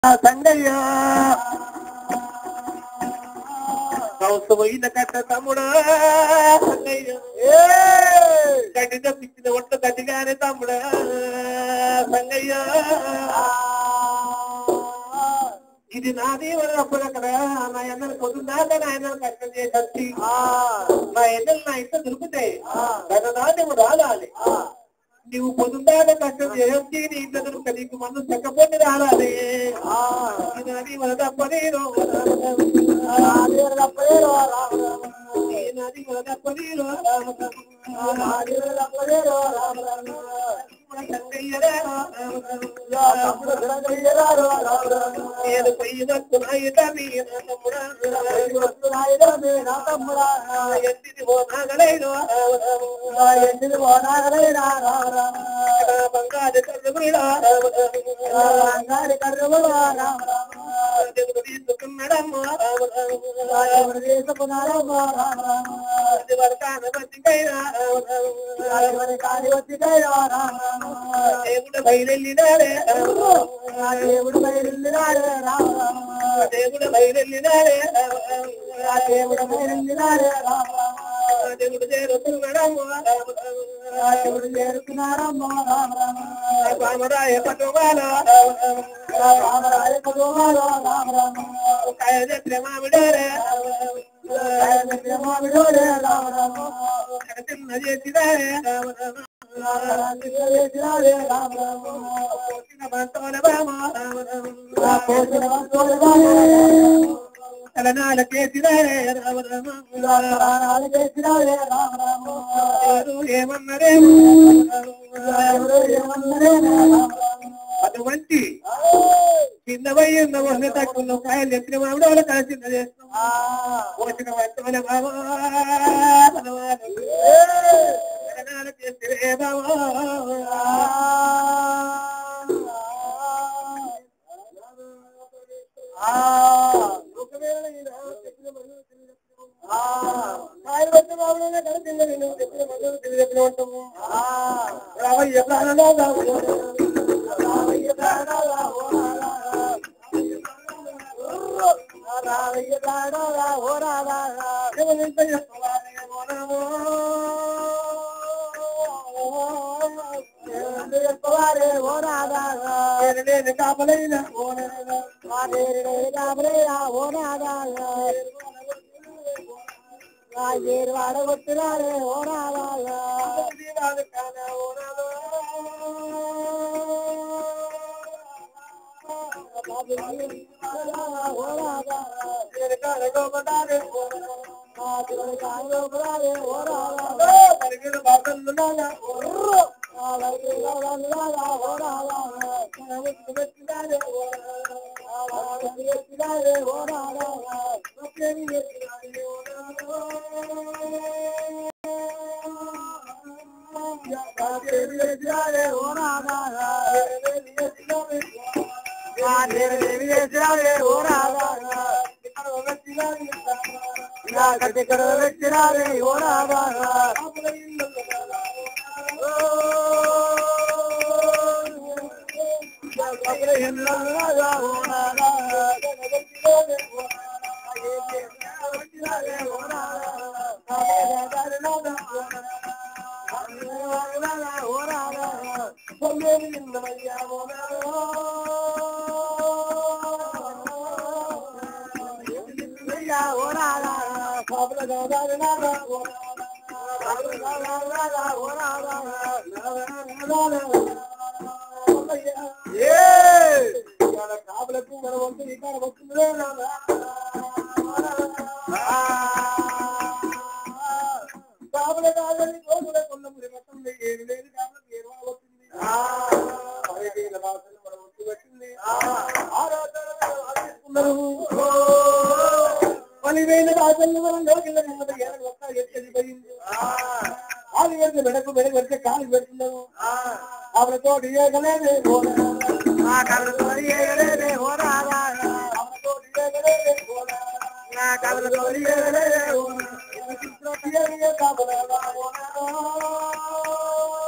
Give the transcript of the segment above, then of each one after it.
సంగయ్య కౌసమైన కట్ట తమ్ముడా సంగయ్య గడ్డి తప్పించిన ఒట్లు గడ్డిగానే తమ్ముడా సంగయ్య ఇది నాది అప్పుడు అక్కడ నా ఎన్నలు పొద్దున్నాక నా ఎన్నలు కష్టం చేసి నా ఎన్నలు నా ఇంట్లో దొరుకుతాయి దాన్ని రాలాలి నువ్వు పొద్దున్నాక కష్టం చేయొచ్చి నీ ఇంట్లో దొరుకుతా నీకు మనం చక్కపోతే రాలాలి ఇది నాది మన తప్పనేరో నాది మన తప్పనేరో నేను పొయ్యి దక్కునాయి తమ్మి నా తమ్ముడా ఎత్తిది పోనాగలేను బంగారు కర్రముడా తీసుకున్నాడమ్మా వరకాన బతికైనా దేవుడు బయలునాడే దేవుడు బయలుదేరాడు రామ దేవుడు బయలునాడే దేవుడు బయలుదేరాడు రామ దేవుడు చేరుతున్నాడమ్మా దేవుడు చేరుకున్నారమ్మ రామ రామ రామరాయ పట్టువాల రామరాయ పదవాలో రామ రామ కాయ మామిడారే మామిడోడే రామ రామ చిన్న చేసిదారే చేసినాడే రామ రామ పోసిన భర్తవన రామ నా కోసిన వంశోడగానే తలనాల చేసిదారే రామ రామ ప్రాణాలు చేసినాడే రామ రామ ఎవరు ఏమన్నరే ఎవరు ఏమన్నారే రామ రామ అటువంటి చిన్న వయ్యున్న వంద తక్కువ కాయలు ఎత్తిన మామిడి వాళ్ళ కలిసింద చేస్తాం పోసిన భర్తవన బాబా తలనాల చేసిరే బాబా ఒకవేళ ఈ రామ చెప్పిన మనం కాయలు వచ్చే బాబులోనే కలిసింద నేను చెప్పిన మనం తెలియజెప్పిన ఉంటాము రామయ్య ప్రాణంలో రామయ్య ప్రాణాలా రామయ్య ప్రాణాలా ఓ రామా ఎవరింత చెప్పవాలే ఓనమో చెప్పవారే ఓ రాధా నేను లేని కాపలైన ఓనమో మా నేరుడే రామరేరా ఓ రాధా నా ఏరు వాడగొట్టురారే ఓ రాధా జీవాలు కాన ఓనమో ఓ రాధా నేను కాన గోపదారే ఓనమో మా దేవుడి కాయలోపరారే ఓ రాధా పరిగిన బాసలు నాగా నా వైద్య రాధా ఓ రాధా పెట్టినారే ఎత్తిరారే ఓ రాధా ఎత్తిరారే ఓ రాధా నా దేవి ఎత్తిరారే ఓ రాధా నా కటికడ ఎత్తిరారే ఓ రాధా కాపులకు మన వంతు ఈ కాడ వస్తుందే కాపుల కాదని కోతుల కొన్న ముడి మొత్తం ఏడు వేలు కాపులకు ఏడు వందలు వస్తుంది పదిహేను భాషలు మన వంతు వచ్చింది ఆరో తరగతి ఆలోచిస్తున్నారు పదివేల భాషలు మనం లోకిల్ల నెమ్మది ఏడు ఒక్క ఎత్తి పోయింది కాలు పెడితే మెడకు మెడకు పెడితే కాలు పెడుతున్నాము ఆవిడతో ఏగలేదే నా కళ్ళతో ఏగలేదే ఓ రాధా ఆవిడతో ఏగలేదే నా కళ్ళతో ఏగలేదే ఓ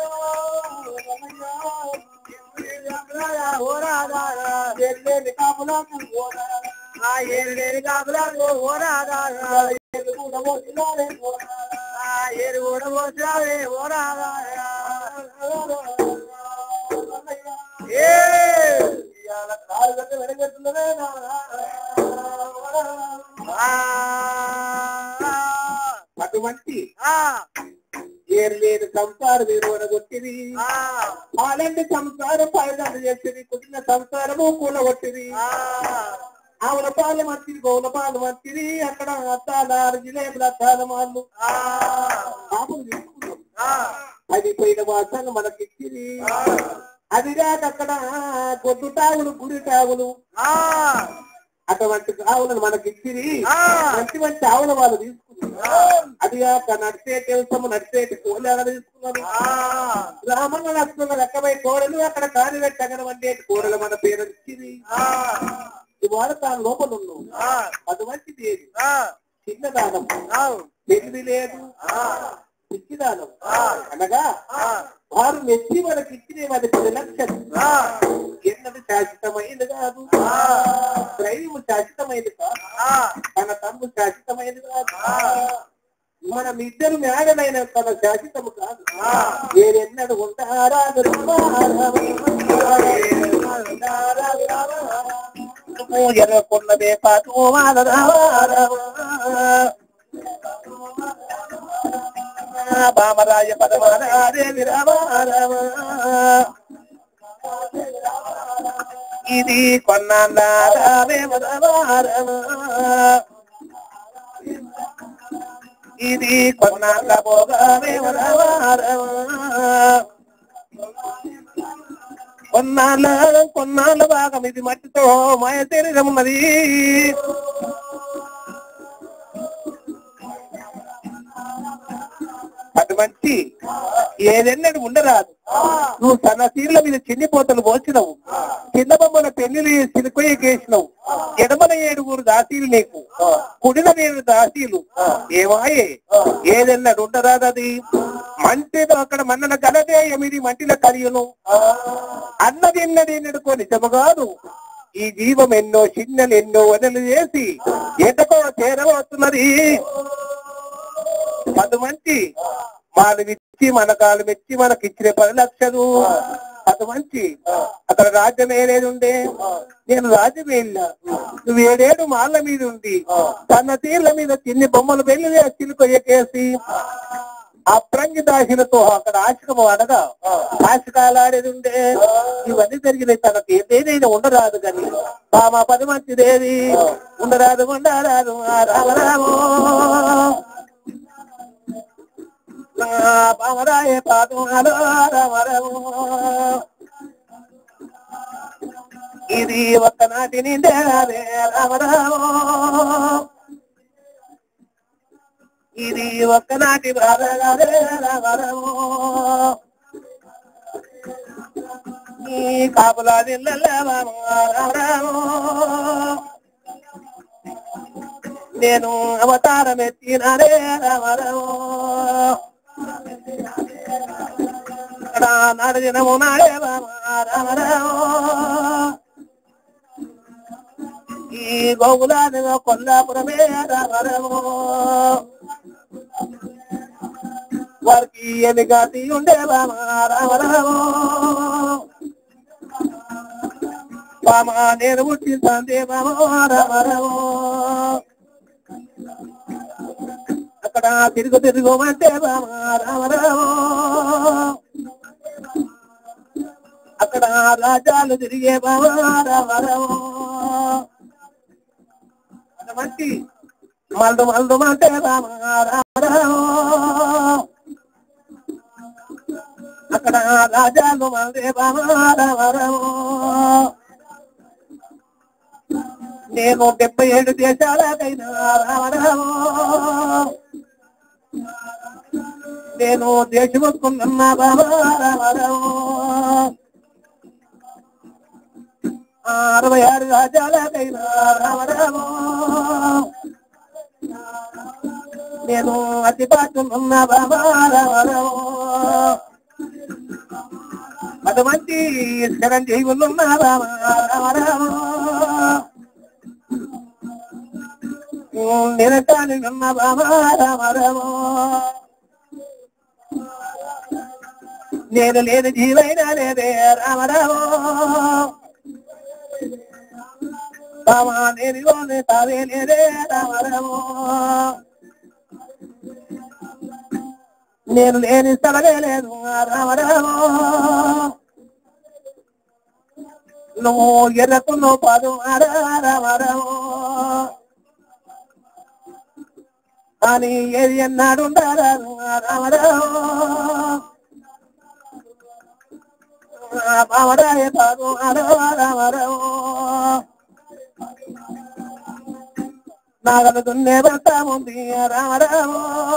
రాధా ఓ రాధా కాపుల పోసినానే ఓరాదా ఆ ఏరు లేని కాపులకు ఓరాదా ఏరు కూడా పోసినానే ఓరాదా ఆ ఏరు కూడా పోసావే ఓరాదా ఏ ఇవాళ కాలు కట్టి వెనకెత్తున్నదే నాదా ఆ అటువంటి ఆ ఏరు లేని సంసారం మీరు కొట్టింది ఆ అలాంటి సంసారం పైదాలు చేసింది కుట్టిన సంసారము కూలగొట్టింది ఆ ఆవుల పాలు మంచిది గోవుల పాలు మంచిది అక్కడ అత్తాల జిలేబులు అత్తాల మాళ్ళు ఆ పాపం తీసుకున్నాం ఆ అది పోయిన వాసన మనకిచ్చింది అది కాక అక్కడ గొడ్డు టాగులు గుడి టాగులు ఆ అటువంటి ఆవులను మనకిచ్చింది ఆ. మంచి మంచి ఆవుల వాళ్ళు తీసుకున్నారు అది కాక నడిచే తెలుసము నడిచే కోళ్ళు తీసుకున్నారు రామన్న నడుస్తున్న లెక్కపై కోడలు అక్కడ కాని పెట్టగల వండే కూరలు మన పేరు ఇచ్చింది ఇవాళ తాను లోపల ఉన్నావు అటువంటిది ఏది చిన్న దానం తెలివి లేదు పిచ్చి దానం అనగా వారు మెచ్చి మనకి ఇచ్చిన మన పది లక్షలు ఎన్నది శాశ్వతమైనది కాదు ధైర్యము శాశ్వతమైనది కాదు తన తమ్ము శాశ్వతమైనది కాదు మనం ఇద్దరు మేడలైన తన శాశ్వతము కాదు వేరెన్నడు ఉంటారా ఎర్రకున్నదే పాటు బామరాజ పదమాదేవి రామారామ ఇది కొన్నాళ్ళ ఇది కొన్నాళ్ళ భోగమే కొన్నాళ్ళ కొన్నాళ్ళ భాగం ఇది మట్టితో మాయ శరీరం ఉన్నది అటువంటి ఏదెన్నడు ఉండరాదు నువ్వు తన సీర్ల మీద చిన్ని పోతలు పోసినవు చిన్న బొమ్మల పెళ్లి సిలికొయ్యకేసినవు ఎడమల ఏడుగురు దాసీలు నీకు కుడిన నేను దాసీలు ఏమాయే ఏదెన్నడు ఉండరాదది మంటిలో అక్కడ మన్నన గలదే ఎమిది మంటిల కలియును అన్నది ఎన్నది ఎన్నడుకో నిజము కాదు ఈ జీవం ఎన్నో చిన్నలు ఎన్నో వదలు చేసి ఎంతకో చేరబోతున్నది పది మంచి వాళ్ళు ఇచ్చి మన కాలు మెచ్చి మనకి ఇచ్చిన పది లక్షలు అది మంచి అక్కడ రాజ్యం ఏలేదు ఉండే నేను రాజ్యం వెళ్ళా నువ్వు ఏడేడు మాళ్ళ మీద ఉంది తన తీర్ల మీద చిన్ని బొమ్మలు వెళ్ళి చిలుకొయ్యకేసి అప్రంగి దాసిలతో అక్కడ ఆశకము అనగా ఆశకాలాడేది ఉండే ఇవన్నీ జరిగినాయి తనకి ఏదైనా ఉండరాదు కానీ మా పది మంచిదేది ఉండరాదు ఉండరాదు ఆ రామరామో పామరాయ పాదమాలో రామరము ఇది ఒక్కనాటి నిండే రామరామో ఇది ఒక్కనాటి బాధగానే రామరము ఈ కాపులా రామరామో నేను అవతారం ఎత్తినారే రామరము ఇక్కడ నడినము నాడే రామరామో ఈ గోగులాది కొల్లాపురమే రామరము వారికి ఎన్నిక ఉండే రామరామో బామ నేను పుట్టిందే రామరామో అక్కడ తిరుగు తిరుగుమంటే రామరామో అక్కడ రాజాలు తిరిగే రామరామో మంచి మల్దు మల్దు అంటే రామరామో అక్కడ రాజాలు మల్దే రామరామో నేను డెబ్బై ఏడు దేశాలకైనా రామరామో నేను దేశమొక్కున్నా బాబా రామరామో అరవై ఆరు రాజాలకైనా రామరామో నేను అతి పాత్రున్నా బాబా రామరామో అటువంటి చిరంజీవులు ఉన్నారా నిరకాని ఉన్న రామారామో నేను లేని జీవైనా లేదే రామరామో రామా నేను తావే లేదే రామరామో నేను లేని స్థలమే లేదు రామరామో నువ్వు ఎర్రకున్నో పాదు రామరామో అని ఏది ఎన్నాడు రామరామో రామరాయ పాదు రామరామో నాగలు దున్నే భర్త ఉంది రామరామో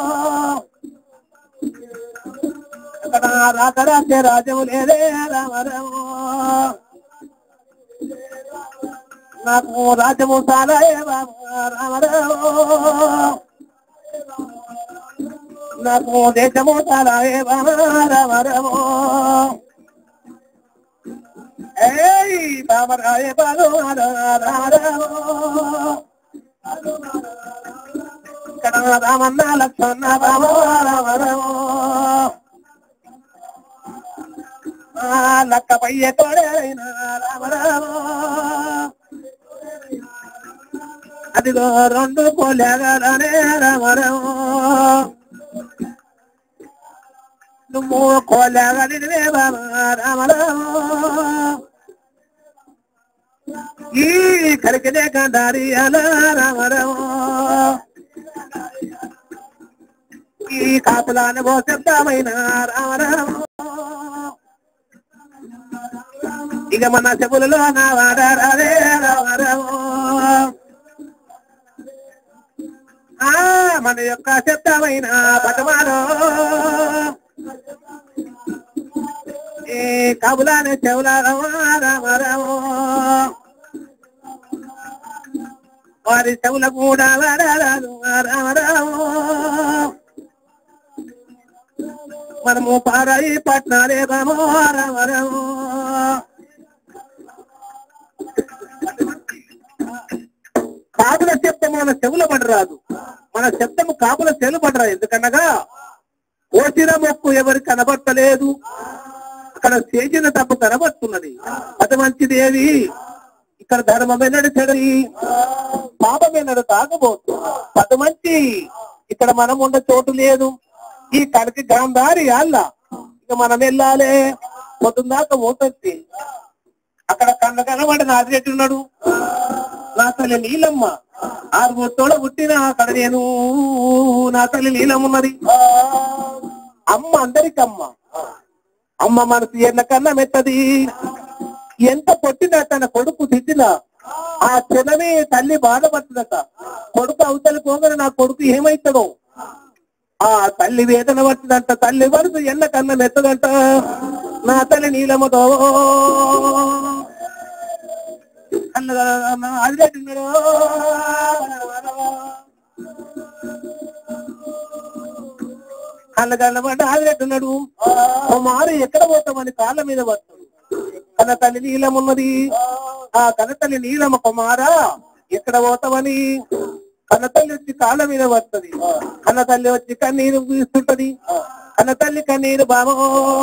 అక్కడ రాకరాజ్య రాజ్యము లేదే రామరామో నాకు రాజ్యము సాలే రామరామో నాకు దేశము సాలే రామరామో ఏయ్ రామరాయ బాలు రామరామో ఇక్కడ రామన్న లక్ష్మణ రామో రామరామో లక్క పయ్య తోడైన రామరామో అదిగో రెండు కోలేగానే రామరామో నువ్వు కోలేగలివే రామరామో ఈ కలికినే కండారి అలా రామరామో ఈ కాపులాన్ని పోసేద్దామైన రామరామో ఇక మన చెవులలో నా వాడారే రామరామో ఆ మన యొక్క శబ్దమైన పటమాలో ఏ కబులానే చెవుల రామరామో వారి చెవుల కూడా వాడారు రామరామో మనము పారాయి పట్నాలే రామో రామరామో కాపుల శబ్దం మన చెవుల పడరాదు మన శబ్దము కాపుల చెవులు పడరాదు ఎందుకనగా కోసిన మొక్కు ఎవరు కనబట్టలేదు అక్కడ చేసిన తప్పు కనబడుతున్నది అది మంచిదేవి ఇక్కడ ధర్మమైనడు చెడది పాపమైనడు తాగబోతు అది మంచి ఇక్కడ మనం ఉండే చోటు లేదు ఈ కనకి గాంధారి అల్ల ఇక మనం వెళ్ళాలి పొద్దున్నాక పోతుంది అక్కడ కన్న కనబడి నాదిరెట్టున్నాడు నా తల్లి నీలమ్మ ఆరు తోడ పుట్టిన అక్కడ నేను నా తల్లి నీలమ్మ ఉన్నది అమ్మ అందరికి అమ్మ అమ్మ మనసు ఎన్న కన్నా మెత్తది ఎంత పొట్టినా తన కొడుకు తిట్టిన ఆ క్షణమే తల్లి బాధపడుతుందట కొడుకు అవతలి పోగానే నా కొడుకు ఏమైతాడో ఆ తల్లి వేదన పట్టిదంట తల్లి వరుస ఎన్న కన్నా మెత్తదంట నా తల్లి నీలమ్మతో అది కన్నగన్న పడ్డ ఆదిరెట్టున్నాడు మారు ఎక్కడ పోతామని కాళ్ళ మీద పడతాడు కన్న తల్లి నీలం ఉన్నది ఆ కన్న తల్లి నీలమ్మ కుమారా ఎక్కడ పోతామని కన్న తల్లి వచ్చి కాళ్ళ మీద పడుతుంది కన్న తల్లి వచ్చి కన్నీరు పూస్తుంటది కన్న తల్లి కన్నీరు బామో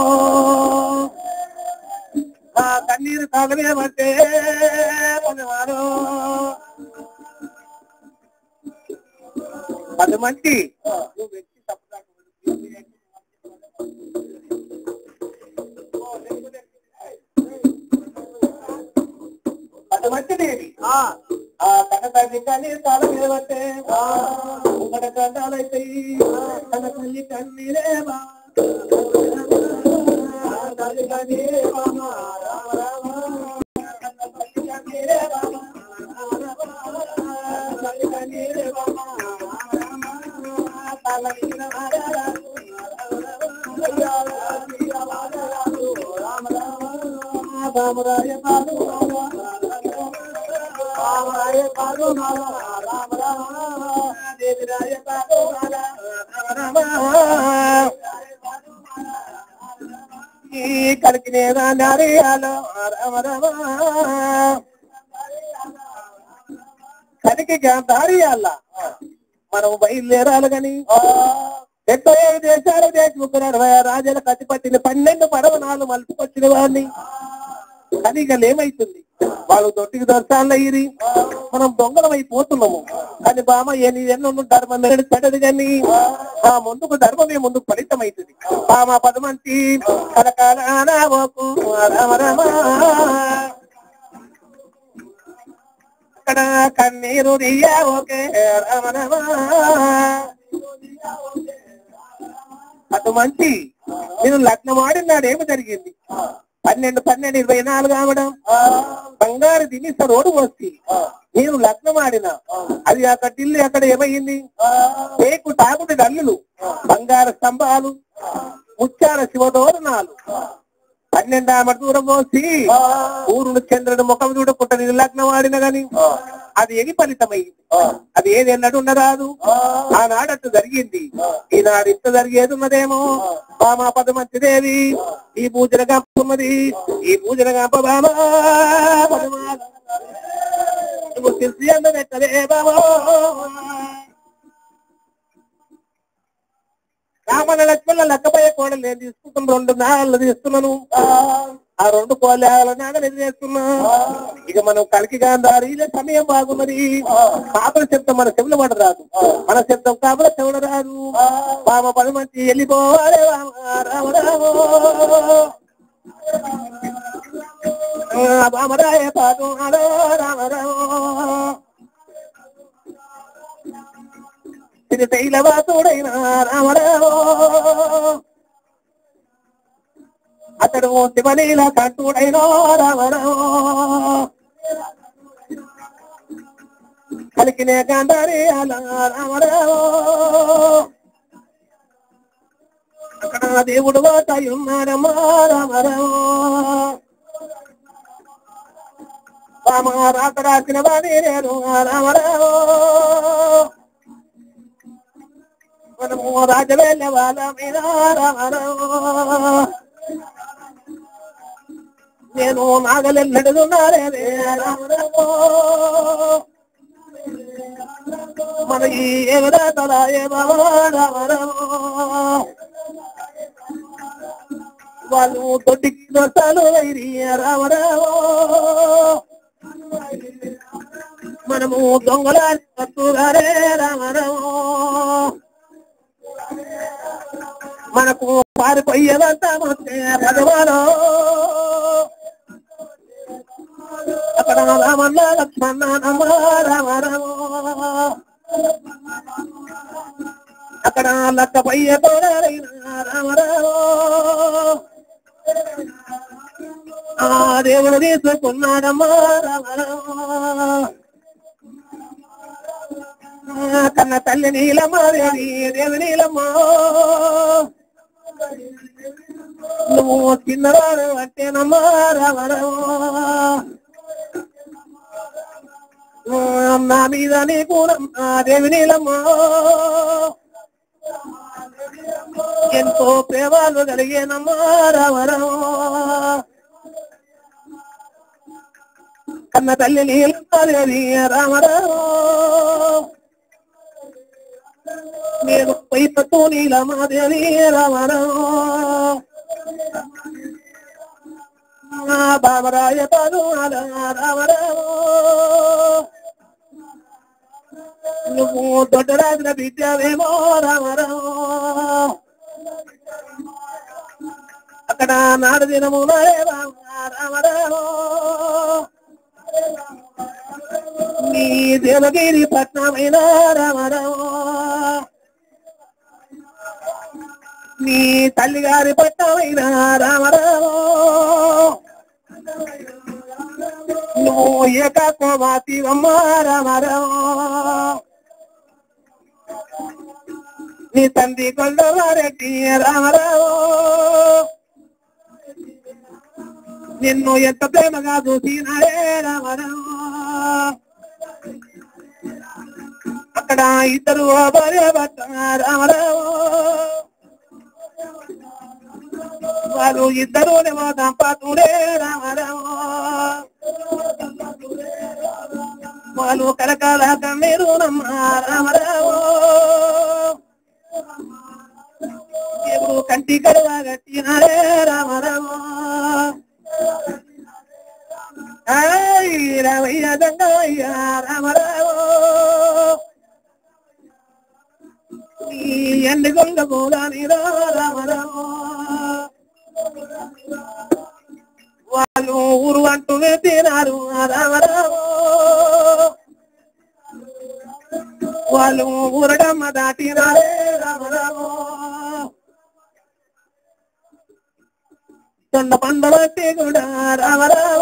ఆ కన్నీరు కాళ్ళ మీద పడితే కొనేవారు అది మంచి నువ్వు వ్యక్తి తప్పు అది మంచిదేవి ఆ కన్న తల్లి కానీ చాలా నిలబట్టే ఒకటి కండాలైతాయి కన్న తల్లి కన్నీరే బా తల్లి కన్నీరే బామా రామ రామ కన్న తల్లి కన్నీరే బామా తల్లి కన్నీరే బామా రామ రామ తల్లి రామరాయ పాదు రామరాయ పాదు రామ రామ దేవిరాయ పాదు రామ రామ ఈ కలికినేదా నారియాలో రామ రామ కలికి దారియాల మనం బయలుదేరాలి కానీ డెబ్బై ఐదు దేశాలు దేశముఖులు అరవై ఆరు రాజ్యాల కత్తి పట్టిన పన్నెండు పడవనాలు మలుపుకొచ్చిన వాడిని కానీ ఇక ఏమైతుంది వాళ్ళు దొట్టికి దర్శనాలు అయ్యి మనం దొంగలం అయిపోతున్నాము కానీ బామ ఎన్ని ఎన్నో ధర్మం అనేది పడదు కానీ ఆ ముందుకు ధర్మమే ముందుకు ఫలితం అవుతుంది బామ పదమంతి కలకాల రామకు రామ రామ అక్కడ కన్నీరు దియ్యా ఓకే రామ రామ అటు మంచి నేను లగ్నం ఆడినాడు ఏమి జరిగింది పన్నెండు పన్నెండు ఇరవై నాలుగు ఆవడం బంగారు దినిస రోడ్డు వస్తే నేను లగ్నం ఆడిన అది అక్కడ ఇల్లు అక్కడ ఏమైంది పేకు తాగుడు డల్లులు బంగారు స్తంభాలు ముచ్చార శివదోరణాలు పన్నెండు ఆమె దూరం పోసి ఊరును చంద్రుడు ముఖం చూడకుండా నేను లగ్నం ఆడిన గాని అది ఎగి ఫలితమైంది అది ఏది ఎన్నడు ఉండరాదు ఆనాడట్టు జరిగింది ఈనాడు ఇంత జరిగేది ఉన్నదేమో బామా పదమంతి దేవి ఈ పూజన గంప ఉన్నది ఈ పూజన గంప బామా పదమా నువ్వు తెలిసి అందనెట్టలే బాబా రామణ లక్ష్మణ లెక్కపోయే కోడలు నేను తీసుకుంటున్న రెండు నాళ్ళు తీస్తున్నాను ఆ రెండు కోళ్ళ నాగలు ఎదురు చేస్తున్నా ఇక మనం కలికి గాంధారి ఇదే సమయం బాగున్నది కాపుల శబ్దం మన చెవుల పడ రాదు మన శబ్దం కాపుల చెవుల రాదు బామ పది మంది వెళ్ళిపోవాలి రామ రామ బామరాయ పాదు రామ రామ ఇది తైలవాసుడైన రామరావు అతడు శివలీల కంటుడైన రామరావు కలికినే గాంధారి అలా రామరావు అక్కడ దేవుడు వాతాయున్నారమ్మా రామరావు రామ రాత రాసిన వాణి నేను రామరావు మనము రాజవేళ్ళ వాళ్ళమైన రామరావు నేను నాగలెల్లడున్నారే రామరావు మన ఈ ఎవరా తల ఏ బాబా రామరావు వాళ్ళు తొట్టికి దోస్తాలు వైరి రామరావు మనము దొంగల పట్టుగారే రామరావు మనకు పారిపోయేదంతా మొత్తే భగవాను అక్కడ రామన్న లక్ష్మణ నమ రామరావు అక్కడ లక్క పయ్య తోడైన రామరావు ఆ దేవుడు తీసుకున్నాడమ్మా రామరావు కన్న తల్లి నీలమ్మ దేవి దేవి నీలమ్మ నువ్వు చిన్నవాడు అంటేనమ్మా రామరావు నా మీద నీకు నా దేవి నీలమ్మ ఎంతో ప్రేమాలు కలిగేనమ్మా రామరావు కన్న తల్లి నీలమ్మ దేవి రామరావు నేను పైపతో నీలమాదేవి రామరావు బాబరాయ పదు రామరావు నువ్వు దొడ్డరాజుల బిడ్డవేమో రామరావు అక్కడ నాడు దినము రామరావు నీ దేవగిరి పట్నమైన రామరావు నీ తల్లిగారి పట్నమైన రామరావు నువ్వు ఏకాత్మవాతి అమ్మ రామరావు నీ తండ్రి కొండవారెడ్డి రామరావు నిన్ను ఎంత ప్రేమగా చూసినాడే రామరావు అక్కడ ఇద్దరు భార్య భర్త రామరావు వాళ్ళు ఇద్దరునేమో దంపతుడే రామరామ వాళ్ళు కరకాల కన్నీరు నమ్మ రామరామ ఎప్పుడు కంటి కడువ గట్టినారే రామరామ ఆయ్ రామయ్య దంగయ్య రామరామ ఈ ఎండు గొంగ పూలని రామరామ వాళ్ళు ఊరు అంటూ తినారు రామరామ వాళ్ళు ఊరడమ్మ దాటినారే రామరామ తొండ పండబట్టి కూడా రామరామ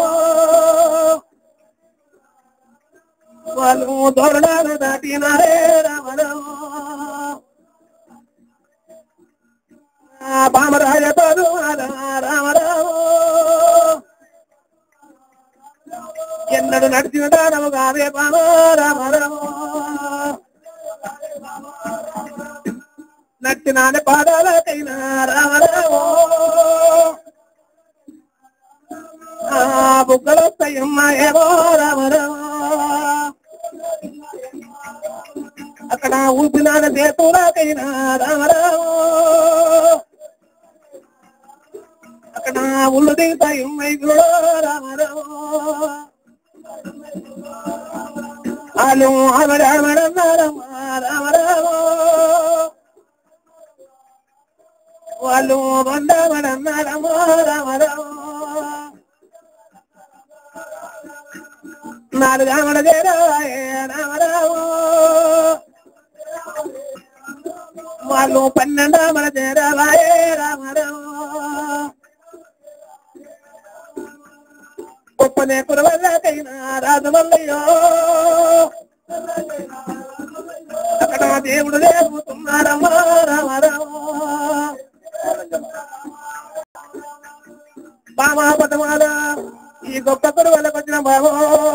వాళ్ళు దొరడాలు దాటినారే రామరామ బామరాజ పదు రామరామ ఎన్నడు నడిచిన దానము కాదే బామ రామరామ నట్టినాని పాదాలకైనా రామరామ ఆ బుగ్గలో ఏవో రామరామ అక్కడ ఊపినాన చేతులకైనా రామరామ అక్కడ ఉళ్ళు దిగుతాయి మైకులో రామరామ వాళ్ళు ఆమెడ ఆమెడన్నారమ్మ రామరామ వాళ్ళు బండమడన్నారమ్మ రామరామ నాలుగు ఆమెడ చేరాయే రామరామ వాళ్ళు పన్నెండు ఆమెడ చేరావాయే రామరామ గొప్పనే కురవల్లకైనా రాజమల్లయ్యో అక్కడ దేవుడు దేవుతున్నారమ్మా రామరామ బామా పటమాల ఈ గొప్ప కురవలకు వచ్చిన బాబో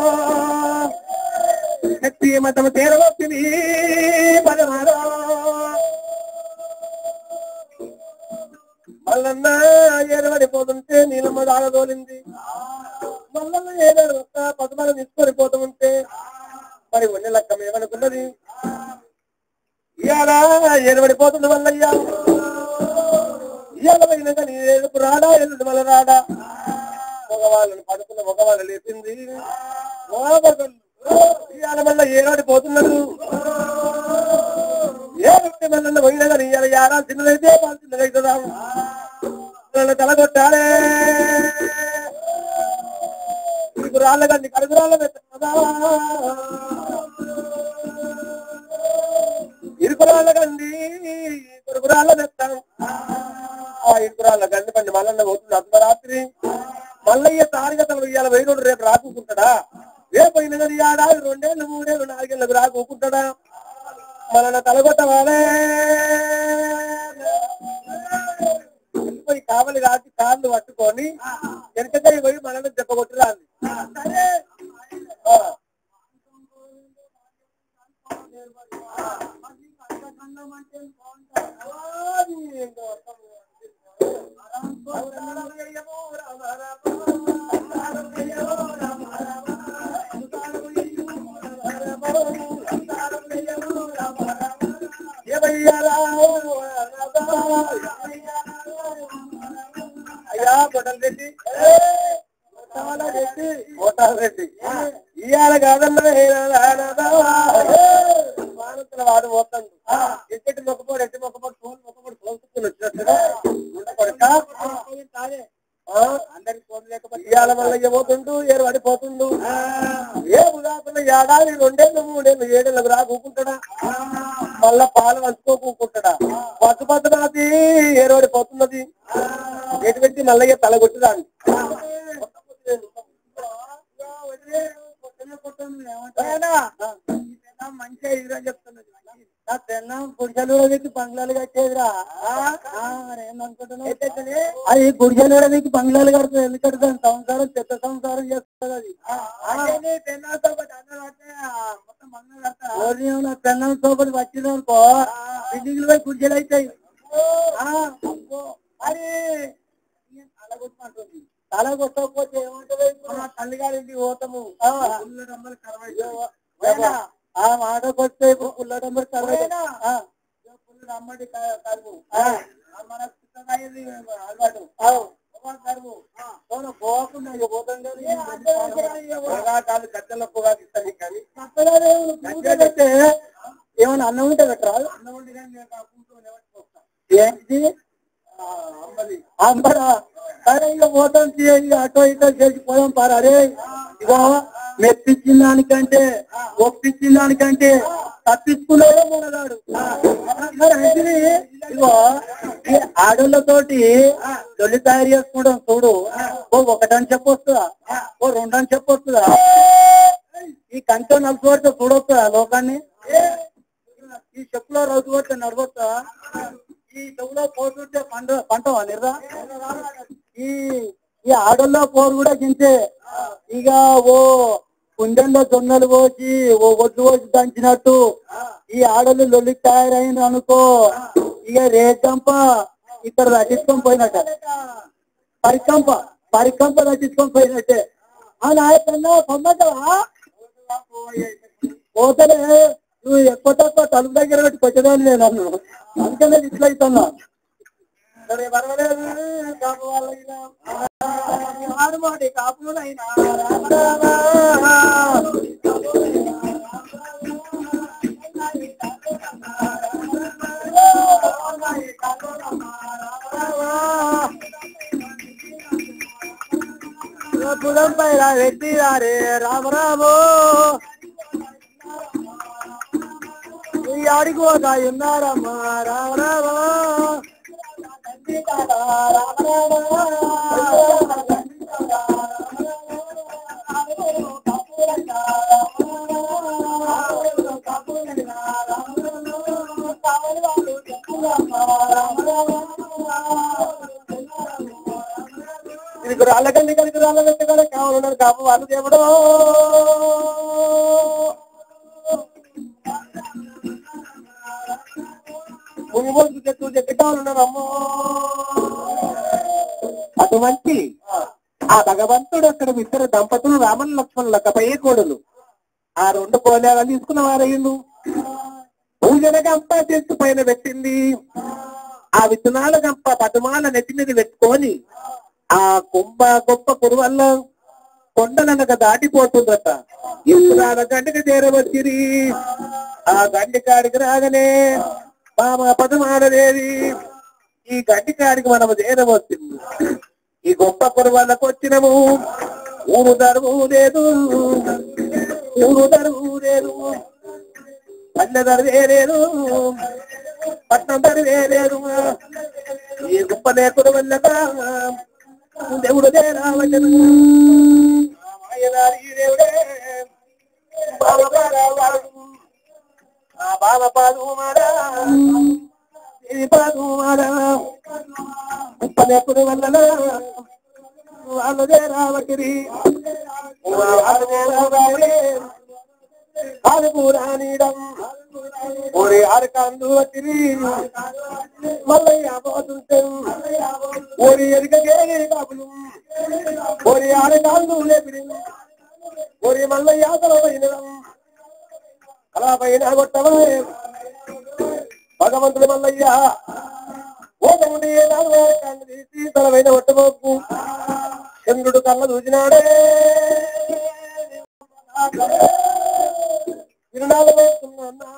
శక్తి మతం చేరవచ్చింది పదమారా మల్లన్న ఏడబడిపోతుంటే నీలమ్మ దాగదోలింది మల్లన్న ఏడాడు ఒక్క పదమాల తీసుకొని పోతుంటే మరి ఉన్న లెక్కం ఏమనుకున్నది ఇవాళ ఏడబడిపోతుంది వల్లయ్యా ఇవాళ పోయినాక నీ ఏడుపు రాడా ఎల్లుండి మళ్ళీ రాడా మగవాళ్ళని పడుకున్న మగవాళ్ళు లేపింది ఇవాళ మళ్ళీ ఏడాడిపోతున్నాడు ఏడుంటే మళ్ళీ పోయినా కానీ ఇవాళ యారా చిన్నదైతే వాళ్ళు చిన్నదైతుందా వాళ్ళని తలగొట్టాలే ఇరుకు రాళ్ళ కండి కడుగు రాళ్ళ పెట్టదా ఇరుకు రాళ్ళ కండి కొడుకు రాళ్ళ పెట్టాం ఆ ఇరుకు రాళ్ళ కండి పండి మల్లన్న పోతుంది అర్ధరాత్రి మల్లయ్య తారిగతలు ఇవాళ వెయ్యి రేపు రాకుంటాడా రేపు అయిన కానీ ఏడాది రెండేళ్ళు మూడేళ్ళు నాలుగేళ్ళకు రాకుంటాడా మనల్ని తలగొట్టవాలే పోయి కావలి కాచి కాళ్ళు పట్టుకొని వెనకకై పోయి మనల్ని చెప్పగొట్టురాలి ఆ. అయ్యా కొట్టలు రెడ్డి కోటాల రెడ్డి ఇవాళ కాదన్నా మానవుల వాడు పోతాడు ఎట్టి మొక్కపోడు ఎట్టి మొక్కపోడు ఫోన్ మొక్కపోడు తోసుకుని వచ్చినట్టుగా ఉండకొడక అందరికి ఫోన్ లేకపోతే ఇవాళ మళ్ళీ పోతుండు ఏరు పడిపోతుండు ఏ ఉదాహరణ ఏడాది రెండేళ్ళు మూడేళ్ళు ఏడేళ్ళకు రా కూకుంటాడా మళ్ళా పాలు వంచుకో కూకుంటాడా పట్టు పట్టునాది ఏరు పడిపోతున్నది ఎటువంటి మల్లయ్య తలగొట్టుదాన్ని మంచిగా ఇదిరా చెప్తున్నది నా పెన్నం గుడిసెలు కూడా బంగ్లాలు కట్టేదిరా ఏమనుకుంటున్నావు అది గుడిసెలు కూడా మీకు బంగ్లాలు కడుతుంది ఎందుకు కడుతుంది సంసారం చెత్త సంసారం చేస్తుంది అది పెన్నంతో పాటు అన్న మొత్తం బంగ్లాలు కడతా పెన్నంతో పాటు వచ్చిందనుకో బిల్డింగ్లు పోయి గుడిసెలు అవుతాయి ఆ, అబ్బో. మరి తలగొట్టమంటుంది తల కొట్టకపోతే ఏమంటది మా తల్లిగారింటికి పోతాము ఆ. పుల్ల డమ్మలు కరవై పోయినా? ఆ మాట కొట్టే ఇప్పుడు పుల్ల నెంబర్ పోయినా? ఆ, పుల్ల డమ్మడి కరువు ఆ, మన పుస్తకాయది అలవాటు అవు. పొగాకు కరువు పోను, పోకుండా ఇక పోతాం కదా. పొగాకాలు గద్దెల పొగాకు ఇస్తాను కానీ అక్కడే పూజ పెడితే ఏమైనా అన్నం ఉంటే పెట్టరా అన్నం వండి కానీ నేను ఆ కూతురు ఎవరికి పోతా ఏంటి ఆ, అమ్మది అంబరా సరే ఇక పోతాం తీ, ఇక అటో ఇటో చేసి పోదాం పారా అరే ఇగో మెప్పించిన దానికంటే ఒప్పించిన దానికంటే తప్పించుకున్నాడే మనగాడు మరి అయితే ఇగో ఈ ఆడోళ్ళతోటి తొలి తయారు చేసుకోవడం చూడు ఓ ఒకటని చెప్పొస్తుందా ఓ రెండని చెప్పొస్తుందా ఈ కంచె నలుచుకోవచ్చా చూడొస్తుందా లోకాన్ని ఈ చెప్పులో రోజు కొట్టే నడవచ్చా ఈ చెవులో పోతుంటే పంట పంట నిర్రా ఈ ఈ ఆడల్లో పోరు కూడా గింతే ఇక ఓ కుండెల్లో జొన్నలు పోసి ఓ ఒడ్లు పోసి దంచినట్టు ఈ ఆడలు లొల్లి తయారైంది అనుకో ఇక రేకంప ఇక్కడ రచించుకొని పోయినట్ట పరికంప పరికంప రచించుకొని పోయినట్టే ఆ నాయకన్నా పొమ్మటవా పోతలే నువ్వు ఎక్కువ తక్కువ తలుపు దగ్గర పెట్టి కొట్టడానికి నేను నన్ను అందుకనే ఇట్లా అవుతున్నా సరే పర్వాలేదు కాపు వాళ్ళైనా ఆడుమాటి కాపులైనా పులం పైన వెట్టిదారే రామరామో ఈ ఆడికి పోతా ఉన్నారమ్మా రామరామో ఇది రాళ్ళకండి కలిసి రాళ్ళ పెట్టగానే కావాలన్నారు కాపు వాళ్ళు దేవుడు మునిమోసు చెట్టు చెట్టు కావాలన్నారు అమ్మో అటువంటి ఆ భగవంతుడు అక్కడ ఇద్దరు దంపతులు రామన్ లక్ష్మణులు పై కోడలు ఆ రెండు కోలేగా తీసుకున్న వారయ్యిండు పూజన గంప చెట్టు పైన పెట్టింది ఆ విత్తనాల గంప పదమాల నెత్తి మీద పెట్టుకొని ఆ కుంభ గొప్ప కురువల్ల కొండలనక దాటిపోతుందట ఇసురాల గంటకి చేరవచ్చిరి ఆ గండి కాడికి రాగానే బామ పదమాలదేవి ఈ గండి కాడికి మనము చేరవచ్చింది ఈ గొప్ప కురువల్లకు వచ్చినము ఊరు దరువు లేదు ఊరు దరువు లేదు పల్లె దరువే లేదు పట్నం దరువే లేదు ఈ గొప్ప నేకుడు వల్లగా దేవుడు రావటను మాయదారి దేవుడే బావ బాలవాడు. ఆ బావ పాదు మారా ఇది పాదు మారా గొప్ప నేకుడు వల్లగా వాళ్ళదే రావటిరి వాళ్ళదే రావాలి ఆడుకూరానీడం ఒరే ఆడకాందు వచ్చిరి మల్లయ్య పోతుంటే ఒరి ఎరుకగే కాపులు ఒరి ఆడకాందు లేపిరి ఒరి మల్లయ్య తలవైనడం అలా పైన కొట్టవే భగవంతుడు మల్లయ్య ఓటముడి తీసి తలవైన కొట్టబోకు చంద్రుడు కళ్ళ చూసినాడే తిరునాళ్ళు వేస్తున్నా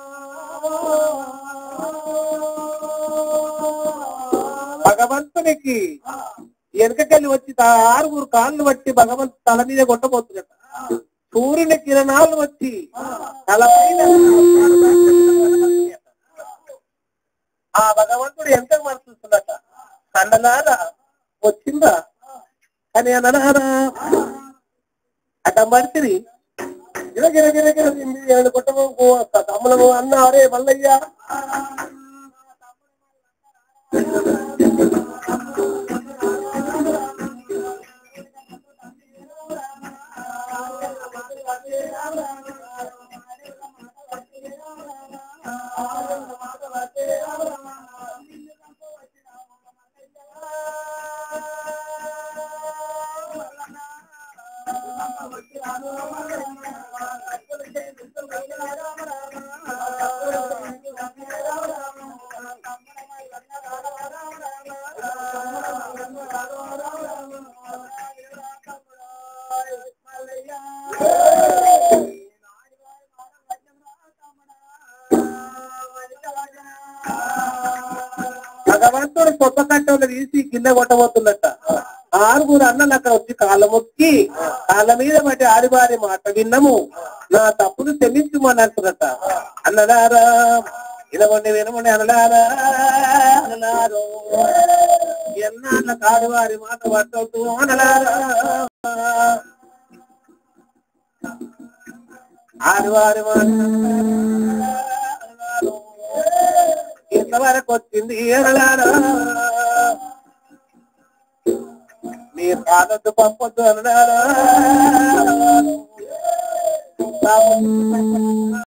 భగవంతునికి వెనకకెళ్ళి వచ్చి తా- ఆరుగురు కాళ్ళు పట్టి భగవంతు తల మీద కొట్టబోతున్నట సూర్యుని కిరణాలు వచ్చి తల పైన ఆ భగవంతుడు ఎంత మరుస్తుందట కన్నలారా వచ్చిందా అని అననారా అట మరిచిరి గిర గిర గిర గిర తింది ఏడు కొట్టము తమ్ములము అన్న అరే మల్లయ్య భగవంతుడు కొత్త కట్టలు తీసి కింద కొట్టబోతున్నట్ట ఆరుగురు అన్నలు అక్కడ వచ్చి కాళ్ళ మొక్కి కాళ్ళ మీద బట్టి ఆడివారి మాట విన్నము నా తప్పును క్షమించుమని అంటున్నట్ట అన్నదారా వినమండి వినమండి అనలారా అనలారు ఎన్నాళ్ళ కాడువారి మాట పట్టవద్దు అనలారా ఆడివారి మాట అనలారు. ఇంతవరకు వచ్చింది అనలారా మీరు కాదొద్దు పంపొద్దు అన్నారా